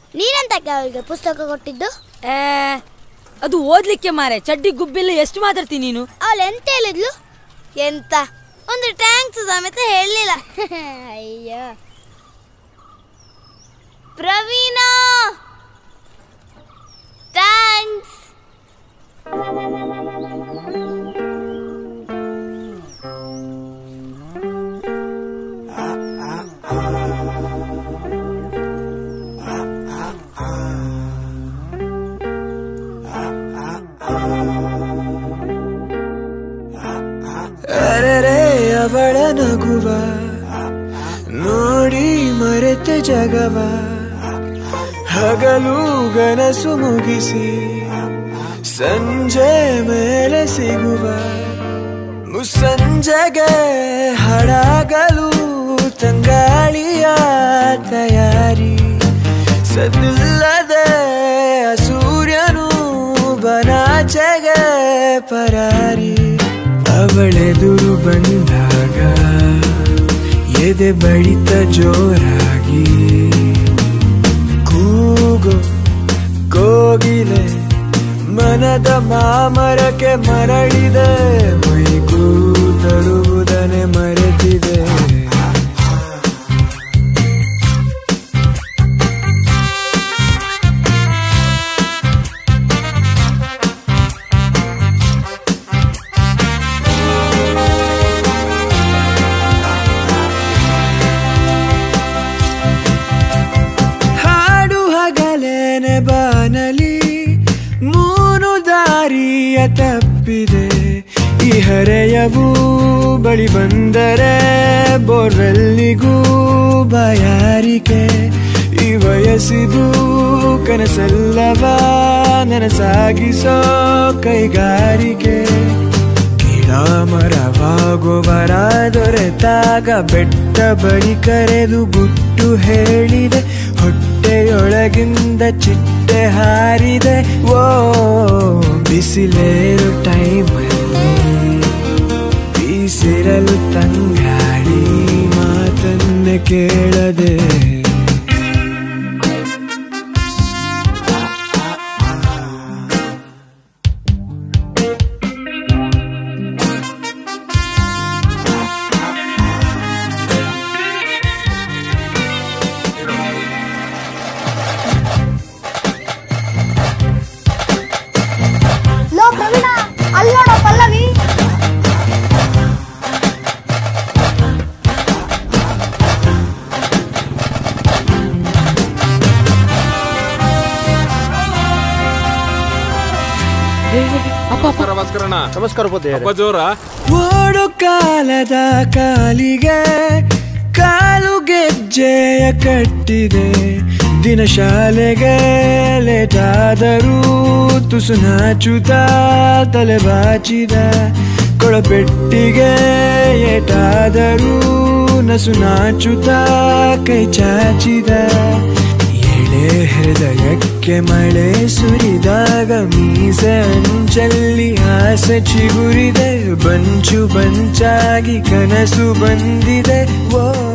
ನೀನೆಂತಕ್ಕೆ ಅವಳಿಗೆ ಪುಸ್ತಕ ಕೊಟ್ಟಿದ್ದು ಏ ಅದು ಓದ್ಲಿಕ್ಕೆ ಮಾರೆ ಚಡ್ಡಿ ಗುಬ್ಬಿಲ್ಲ ಎಷ್ಟು ಮಾತಾಡ್ತೀನಿ ನೀನು ಅವಳು ಎಂತ ಹೇಳಿದ್ಲು ಎಂತ ಒಂದು ಟ್ಯಾಂಕ್ಸ್ ಸಮೇತ ಹೇಳಲಿಲ್ಲ ಅಯ್ಯೋ ಪ್ರವೀಣ ಥ್ಯಾಂಕ್ಸ್ ಅರೆರೆ ಅವಳ ನಗುವ ನೋಡಿ ಮರೆತೆ ಜಗವ ಹಗಲು ಗನಸು ಮುಗಿಸಿ ಸಂಜೆ ಮೇಲೆ ಸಿಗುವ ಮುಸ್ಸಂಜೆಗೆ ಹಡಗಲು ತಂಗಾಳಿಯ ತಯಾರಿ ಸದ್ದಿಲ್ಲದೆ ಸೂರ್ಯನು ಬನಾಚೆಗೆ ಪರಾರಿ ಅವಳೆದುರು ಬಂದಾಗ ಎದೆ ಬಡಿತ ಜೋರಾಗಿ ಕೂಗೋ ಕೋಗಿಲೆ ಮನದ ಮಾಮರಕ್ಕೆ ಮರಳಿದೆ ಮೈಗೂ ತರುವುದನೆ ಮರೆತಿದೆ ಹಾಡು ಹಗಲೇನೆ ಬಾನಲಿ ಮೂನು ದಾರಿಯ ತಪ್ಪಿದೆ ಈ ಹರೆಯವು ಬಳಿ ಬಂದರೆ ಬೋರ್ವೆಲ್ಲಿಗೂ ಬಯಾರಿಕೆ ಈ ವಯಸ್ಸಿದು ಕನಸಲ್ಲವ ನನಸಾಗಿಸೋ ಕೈಗಾರಿಕೆ ಗಿಡ ಮರವಾಗುವರ ದೊರೆತಾಗ ಬೆಟ್ಟ ಬಳಿ ಕರೆದು ಗುಟ್ಟು ಹೇಳಿದೆ ಹೊಟ್ಟೆಯೊಳಗಿಂದ ಚಿಟ್ಟೆ ಹಾರಿದೆ ಓ ಬಿಸಿಲೇರು ಟೈಮಲ್ಲಿ ಬೀಸಿರಲು ತಂಗಾಳಿ ಮಾತನ್ನೇ ಕೇಳದೆ ಲೋ ಪ್ರವೀಣ ಅಲ್ಲೋಡ ಪಲ್ಲವಿ ನಮಸ್ಕಾರ ಭಾಸ್ಕರಣ್ಣ ನಮಸ್ಕಾರ ಪೋತೆ ಹಬ್ಬ ಜೋರ ಓಡು ಕಾಲದ ಕಾಲಿಗೆ ಕಾಲು ಗೆಜ್ಜೆಯ ಕಟ್ಟಿದೆ ದಿನ ಶಾಲೆಗೆ ಲೇಟಾದರೂ ತುಸು ನಾಚುತ್ತ ತಲೆ ಬಾಚಿದ ಕೊಳಪೆಟ್ಟಿಗೆ ಏಟಾದರೂ ನಸು ನಾಚುತ್ತ ಕೈ ಚಾಚಿದ ಎಳೆ ಹೃದಯಕ್ಕೆ ಮಳೆ ಸುರಿದಾಗ ಮೀಸೆ ಅಂಚಲ್ಲಿ ಆಸೆ ಚಿಗುರಿದೆ ಬಂಚು ಬಂಚಾಗಿ ಕನಸು ಬಂದಿದೆ ಓ